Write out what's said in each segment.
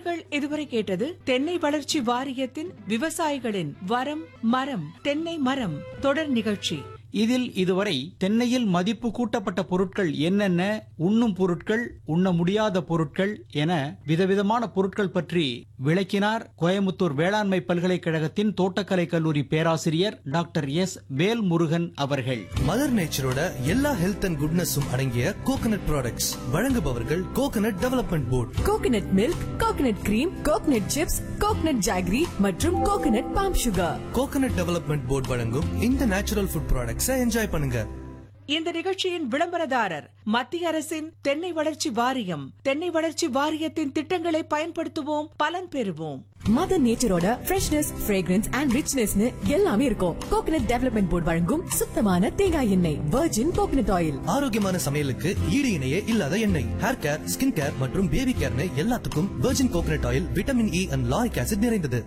நேர்கள் இதுவரை கேட்டது தென்னை வளர்ச்சி வாரியத்தின் விவசாயிகளின் வரம் மரம் தென்னை மரம் தொடர் நிகழ்ச்சி இதில் இதுவரை தென்னையில் மதிப்பு கூட்டப்பட்ட பொருட்கள் என்னென்ன உண்ணும் பொருட்கள் உண்ண முடியாத பொருட்கள் என விதவிதமான பொருட்கள் பற்றி விளக்கினார் கோயமுத்தூர் வேளாண்மை பல்கலைக்கழகத்தின் தோட்டக்கலை கல்லூரி பேராசிரியர் டாக்டர் எஸ் வேல்முருகன் அவர்கள் மதர் நேச்சரோட எல்லா ஹெல்த் அண்ட் குட்னஸும் அடங்கிய கோகனட் ப்ராடக்ட்ஸ் வழங்குபவர்கள் coconut development board coconut milk coconut cream coconut chips coconut jaggery மற்றும் coconut palm sugar coconut development board வழங்கும் இந்த நேச்சுரல் ஃபுட் ப்ராடக்ட்ஸை என்ஜாய் பண்ணுங்க இந்த நிகழ்ச்சியின் விளம்பரதாரர் மத்திய அரசின் தென்னை வளர்ச்சி வாரியம் தென்னை வளர்ச்சி வாரியத்தின் திட்டங்களை பயன்படுத்துவோம் பலன் பெறுவோம் மதர் நேச்சரோட ஃப்ரெஷ்னஸ் ஃப்ரேக்ரன்ஸ் அண்ட் ரிச்னஸ்னு எல்லாமே இருக்கும் கோகனட் டெவலப்மெண்ட் போர்டு வழங்கும் சுத்தமான தேங்காய் எண்ணெய் வர்ஜின் கோகனட் ஆயில் ஆரோக்கியமான சமையலுக்கு ஈடு இணையே இல்லாத எண்ணெய் ஹேர் கேர் ஸ்கின் கேர் மற்றும் பேபி கேர்னு எல்லாத்துக்கும் virgin coconut oil vitamin E and lauric acid நிறைந்தது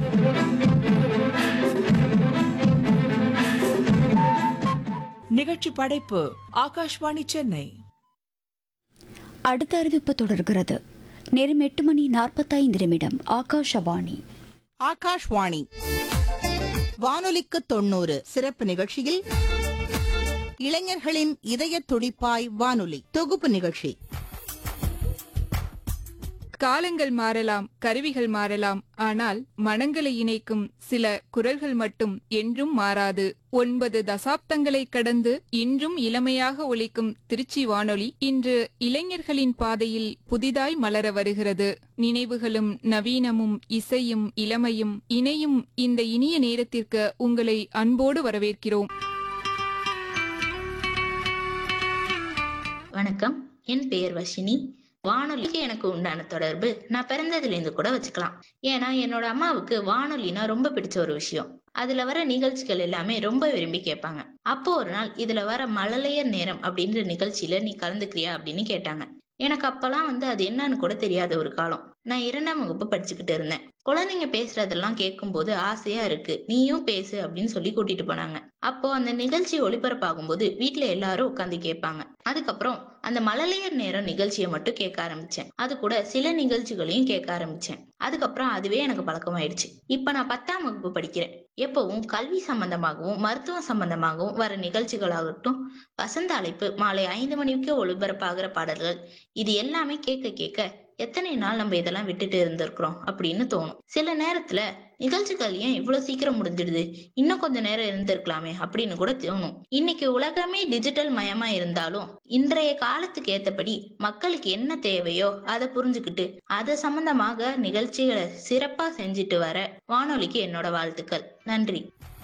நிகழ்ச்சி படைப்பு ஆகாஷ்வாணி சென்னை அடுத்த அறிவிப்பு தொடர்கிறது நேரம் எட்டு மணி நாற்பத்தைந்து நிமிடம் ஆகாஷவாணி ஆகாஷ்வாணி வானொலிக்கு தொண்ணூறு சிறப்பு நிகழ்ச்சியில் இளைஞர்களின் இதய துடிப்பாய் வானொலி தொகுப்பு நிகழ்ச்சி காலங்கள் மாறலாம் கருவிகள் மாறலாம் ஆனால் மனங்களை இணைக்கும் சில குரல்கள் மட்டும் என்றும் மாறாது ஒன்பது தசாப்தங்களை கடந்து இன்றும் இளமையாக ஒலிக்கும் திருச்சி வானொலி இன்று இளைஞர்களின் பாதையில் புதிதாய் மலர வருகிறது நினைவுகளும் நவீனமும் இசையும் இளமையும் இணையும் இந்த இனிய நேரத்திற்கு உங்களை அன்போடு வரவேற்கிறோம் வணக்கம் என் பெயர் வஷினி வானொலிக்கு எனக்கு உண்டான தொடர்பு நான் பிறந்ததுலேருந்து கூட வச்சுக்கலாம் ஏன்னா என்னோட அம்மாவுக்கு வானொலினா ரொம்ப பிடிச்ச ஒரு விஷயம் அதுல வர நிகழ்ச்சிகள் எல்லாமே ரொம்ப விரும்பி கேட்பாங்க அப்போ ஒரு நாள் இதுல வர மழலையர் நேரம் அப்படின்ற நிகழ்ச்சியில நீ கலந்துக்கிறியா அப்படின்னு கேட்டாங்க எனக்கு அப்பெல்லாம் வந்து அது என்னன்னு கூட தெரியாத ஒரு காலம் நான் இரண்டாம் வகுப்பு படிச்சுக்கிட்டு இருந்தேன் குழந்தைங்க பேசுறதெல்லாம் கேட்கும்போது ஆசையா இருக்கு நீயும் பேசு அப்படின்னு சொல்லி கூட்டிட்டு போனாங்க அப்போ அந்த நிகழ்ச்சி ஒளிபரப்பாகும் போது வீட்டுல எல்லாரும் உட்காந்து கேட்பாங்க அதுக்கப்புறம் அந்த மழலையர் நேரம் நிகழ்ச்சியை மட்டும் கேட்க ஆரம்பிச்சேன் அது கூட சில நிகழ்ச்சிகளையும் கேட்க ஆரம்பிச்சேன் அதுக்கப்புறம் அதுவே எனக்கு பழக்கமாயிடுச்சு இப்ப நான் பத்தாம் வகுப்பு படிக்கிறேன் எப்பவும் கல்வி சம்பந்தமாகவும் மருத்துவம் சம்பந்தமாகவும் வர நிகழ்ச்சிகளாகட்டும் வசந்த அழைப்பு மாலை ஐந்து மணிக்கு ஒளிபரப்பாகிற பாடல்கள் இது எல்லாமே கேட்க கேட்க எத்தனை நாள் நம்ம இதெல்லாம் விட்டுட்டு இருந்திருக்கிறோம் அப்படின்னு தோணும் சில நேரத்துல நிகழ்ச்சிகள் ஏன் இவ்வளவு சீக்கிரம் முடிஞ்சிடுது இன்னும் கொஞ்ச நேரம் இருந்திருக்கலாமே அப்படின்னு கூட தோணும் இன்னைக்கு உலகமே டிஜிட்டல் மயமா இருந்தாலும் இன்றைய காலத்துக்கு ஏத்தபடி மக்களுக்கு என்ன தேவையோ அதை புரிஞ்சுக்கிட்டு அது சம்பந்தமாக நிகழ்ச்சிகளை சிறப்பா செஞ்சுட்டு வர வானொலிக்கு என்னோட வாழ்த்துக்கள் நன்றி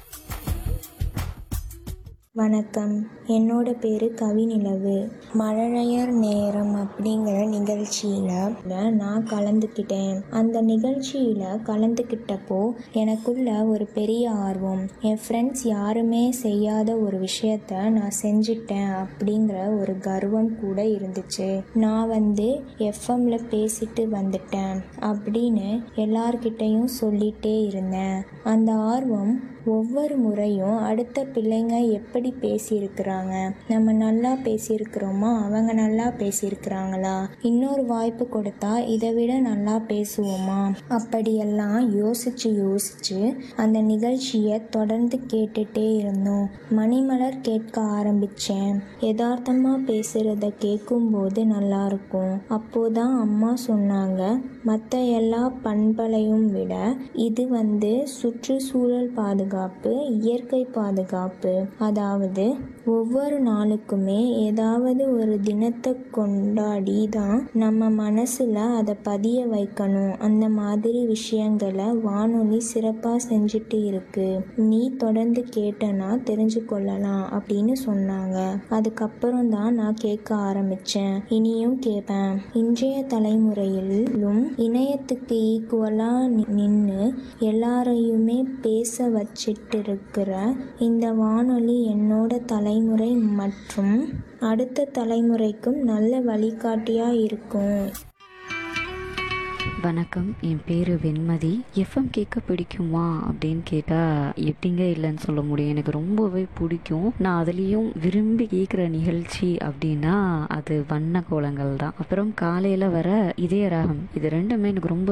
வணக்கம் என்னோட பேர் கவிநிலவு மழலையர் நேரம் அப்படிங்கிற நிகழ்ச்சியில் நான் கலந்துக்கிட்டேன் அந்த நிகழ்ச்சியில் கலந்துக்கிட்டப்போ எனக்குள்ள ஒரு பெரிய ஆர்வம் என் ஃப்ரெண்ட்ஸ் யாருமே செய்யாத ஒரு விஷயத்த நான் செஞ்சிட்டேன் அப்படிங்கிற ஒரு கர்வம் கூட இருந்துச்சு நான் வந்து எஃப்எம்ல பேசிட்டு வந்துட்டேன் அப்படின்னு எல்லார்கிட்டையும் சொல்லிட்டே இருந்தேன் அந்த ஆர்வம் ஒவ்வொரு முறையும் அடுத்த பிள்ளைங்க எப்படி பேசியிருக்கிறாங்க நம்ம நல்லா பேசியிருக்கிறோமா அவங்க நல்லா பேசியிருக்கிறாங்களா இன்னொரு வாய்ப்பு கொடுத்தா இதை விட நல்லா பேசுவோமா அப்படியெல்லாம் யோசிச்சு யோசிச்சு அந்த நிகழ்ச்சியை தொடர்ந்து கேட்டுட்டே இருந்தோம் மணிமலர் கேட்க ஆரம்பிச்சேன் யதார்த்தமா பேசுறத கேட்கும்போது நல்லா இருக்கும் அப்போதான் அம்மா சொன்னாங்க மற்ற எல்லா பண்பலையும் விட இது வந்து சுற்றுச்சூழல் பாதுகாப்பு இயற்கை பாதுகாப்பு அதாவது ஒவ்வொரு நாளுக்குமே ஏதாவது ஒரு தினத்தை கொண்டாடி தான் நம்ம மனசுல அதை பதிய வைக்கணும் அந்த மாதிரி விஷயங்களை வானொலி சிறப்பாக செஞ்சுட்டு இருக்கு நீ தொடர்ந்து கேட்டனா தெரிஞ்சு கொள்ளலாம் அப்படின்னு சொன்னாங்க அதுக்கப்புறம் தான் நான் கேட்க ஆரம்பிச்சேன் இனியும் கேட்பேன் இன்றைய தலைமுறையிலும் இணையத்துக்கு ஈக்குவலாக நின்று எல்லாரையுமே பேச வச்சிட்டு இருக்கிற இந்த வானொலி என்னோட தலைமுறை மற்றும் அடுத்த தலைமுறைக்கும் நல்ல வழிகாட்டியாக இருக்கும் வணக்கம் என் பேர் வெண்மதி எஃப்எம் கேட்க பிடிக்குமா அப்படின்னு கேட்டால் எப்படிங்க இல்லைன்னு சொல்ல முடியும் எனக்கு ரொம்பவே பிடிக்கும் நான் அதுலேயும் விரும்பி கேட்குற நிகழ்ச்சி அப்படின்னா அது வண்ண கோலங்கள் தான் அப்புறம் காலையில் வர இதய ராகம் இது ரெண்டுமே எனக்கு ரொம்ப